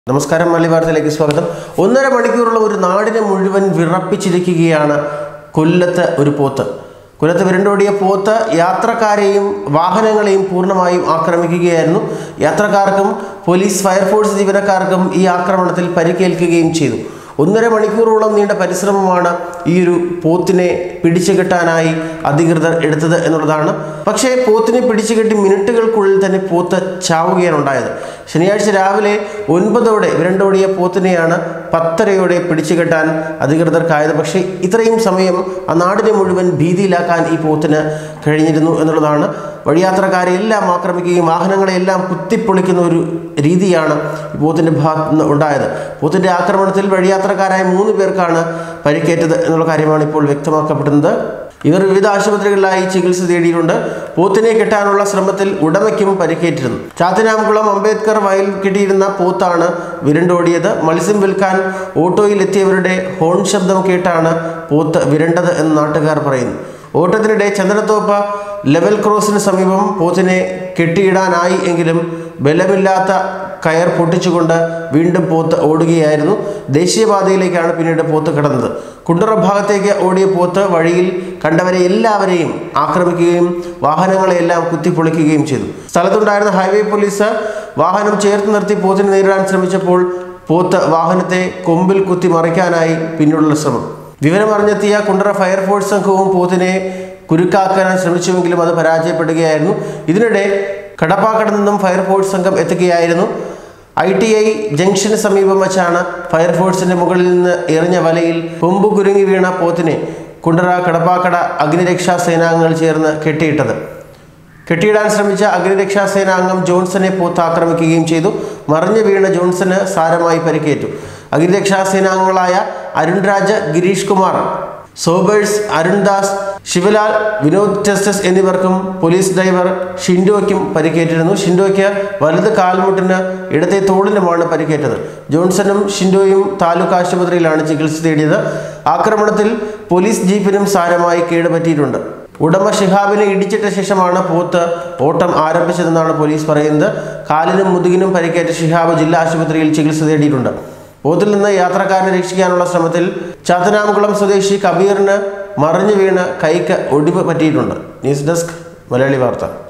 നമസ്കാരം മല്ലി വാർത്തയിലേക്ക് സ്വാഗതം ഒന്നര മണിക്കൂറുള്ള ഒരു നാടിനെ മുഴുവൻ വിറപ്പിച്ചിരിക്കുകയാണ് കൊല്ലത്ത് ഒരു പോത്ത് കൊല്ലത്ത് വിരണ്ടോടിയ പോത്ത് യാത്രക്കാരെയും വാഹനങ്ങളെയും പൂർണ്ണമായും ആക്രമിക്കുകയായിരുന്നു യാത്രക്കാർക്കും പോലീസ് ഫയർഫോഴ്സ് ജീവനക്കാർക്കും ഈ ആക്രമണത്തിൽ പരിക്കേൽക്കുകയും ചെയ്തു ഒന്നര മണിക്കൂറോളം നീണ്ട പരിശ്രമമാണ് ഈ ഒരു പോത്തിനെ പിടിച്ചു കെട്ടാനായി അധികൃതർ എടുത്തത് എന്നുള്ളതാണ് പക്ഷേ പോത്തിനെ പിടിച്ചു കെട്ടി മിനിറ്റുകൾക്കുള്ളിൽ തന്നെ പോത്ത് ചാവുകയാണ് ഉണ്ടായത് ശനിയാഴ്ച രാവിലെ ഒൻപതോടെ വിരണ്ടോടിയ പോത്തിനെയാണ് പത്തരയോടെ പിടിച്ചു കെട്ടാൻ അധികൃതർക്കായത് പക്ഷേ ഇത്രയും സമയം ആ നാടിനെ മുഴുവൻ ഭീതിയിലാക്കാൻ ഈ പോത്തിന് കഴിഞ്ഞിരുന്നു എന്നുള്ളതാണ് വഴിയാത്രക്കാരെ എല്ലാം ആക്രമിക്കുകയും വാഹനങ്ങളെ എല്ലാം കുത്തിപ്പൊളിക്കുന്ന ഒരു രീതിയാണ് ഈ പോത്തിൻ്റെ ഭാഗത്ത് നിന്ന് ഉണ്ടായത് പോത്തിൻ്റെ ആക്രമണത്തിൽ വഴിയാത്രക്കാരായ മൂന്ന് പേർക്കാണ് പരിക്കേറ്റത് എന്നുള്ള കാര്യമാണ് ഇപ്പോൾ വ്യക്തമാക്കപ്പെടുന്നത് ഇവർ വിവിധ ആശുപത്രികളിലായി ചികിത്സ തേടിയിട്ടുണ്ട് പോത്തിനെ കെട്ടാനുള്ള ശ്രമത്തിൽ ഉടമയ്ക്കും പരിക്കേറ്റിരുന്നു ചാത്തനാംകുളം അംബേദ്കർ വയൽ കിട്ടിയിരുന്ന പോത്താണ് വിരണ്ടോടിയത് മത്സ്യം വിൽക്കാൻ ഓട്ടോയിൽ എത്തിയവരുടെ ഹോൺ ശബ്ദം കേട്ടാണ് പോത്ത് വിരണ്ടത് എന്ന് നാട്ടുകാർ പറയുന്നു ഓട്ടത്തിനിടെ ചന്ദനത്തോപ്പ ലെവൽ ക്രോസിന് സമീപം പോത്തിനെ കെട്ടിയിടാനായി എങ്കിലും ബലമില്ലാത്ത കയർ പൊട്ടിച്ചുകൊണ്ട് വീണ്ടും പോത്ത് ഓടുകയായിരുന്നു ദേശീയപാതയിലേക്കാണ് പിന്നീട് പോത്ത് കടന്നത് കുണ്ടറ ഭാഗത്തേക്ക് ഓടിയ പോത്ത് വഴിയിൽ കണ്ടവരെ എല്ലാവരെയും ആക്രമിക്കുകയും വാഹനങ്ങളെല്ലാം കുത്തിപ്പൊളിക്കുകയും ചെയ്തു സ്ഥലത്തുണ്ടായിരുന്ന ഹൈവേ പോലീസ് വാഹനം ചേർത്ത് നിർത്തി പോത്തിനെ നേരിടാൻ ശ്രമിച്ചപ്പോൾ പോത്ത് വാഹനത്തെ കൊമ്പിൽ കുത്തി മറിക്കാനായി പിന്നിലുള്ള ശ്രമം വിവരമറിഞ്ഞെത്തിയ കുണ്ടറ ഫയർഫോഴ്സ് സംഘവും പോത്തിനെ കുരുക്കാക്കാൻ ശ്രമിച്ചുവെങ്കിലും അത് പരാജയപ്പെടുകയായിരുന്നു ഇതിനിടെ കടപ്പാക്കട നിന്നും ഫയർഫോഴ്സ് സംഘം എത്തുകയായിരുന്നു ഐ ടി ഐ ജംഗ്ഷന് സമീപം വച്ചാണ് ഫയർഫോഴ്സിന്റെ മുകളിൽ നിന്ന് എറിഞ്ഞ വലയിൽ കൊമ്പ് കുരുങ്ങി വീണ പോത്തിനെ കുണ്ടറ കടപ്പാക്കട അഗ്നിരക്ഷാ സേനാംഗങ്ങൾ ചേർന്ന് കെട്ടിയിട്ടത് കെട്ടിയിടാൻ ശ്രമിച്ച അഗ്നിരക്ഷാ സേനാംഗം ജോൺസനെ പോത്ത് ആക്രമിക്കുകയും ചെയ്തു മറിഞ്ഞു വീണ ജോൺസന് സാരമായി പരിക്കേറ്റു അഗ്നിരക്ഷാ സേനാംഗങ്ങളായ അരുൺ രാജ് ഗിരീഷ് കുമാർ സോബേഴ്സ് അരുൺദാസ് ശിവലാൽ വിനോദ് ടെസ്റ്റസ് എന്നിവർക്കും പോലീസ് ഡ്രൈവർ ഷിൻഡോയ്ക്കും പരിക്കേറ്റിരുന്നു ഷിൻഡോയ്ക്ക് വലത് കാൽമുട്ടിന് ഇടത്തെ തോളിനുമാണ് പരിക്കേറ്റത് ജോൺസണും ഷിൻഡോയും താലൂക്ക് ആശുപത്രിയിലാണ് ചികിത്സ തേടിയത് ആക്രമണത്തിൽ പോലീസ് ജീപ്പിനും സാരമായി കേടുപറ്റിയിട്ടുണ്ട് ഉടമ ഷിഹാബിനെ ഇടിച്ചിട്ട ശേഷമാണ് പോത്ത് ഓട്ടം ആരംഭിച്ചതെന്നാണ് പോലീസ് പറയുന്നത് കാലിനും മുതുകിനും പരിക്കേറ്റ ഷിഹാബ് ജില്ലാ ആശുപത്രിയിൽ ചികിത്സ തേടിയിട്ടുണ്ട് പോത്തിൽ നിന്ന് യാത്രക്കാരനെ രക്ഷിക്കാനുള്ള ശ്രമത്തിൽ ചാത്തനാംകുളം സ്വദേശി കബീറിന് മറിഞ്ഞു വീണ് കൈക്ക് ഒടിവ് പറ്റിയിട്ടുണ്ട് ന്യൂസ് ഡെസ്ക് മലയാളി വാർത്ത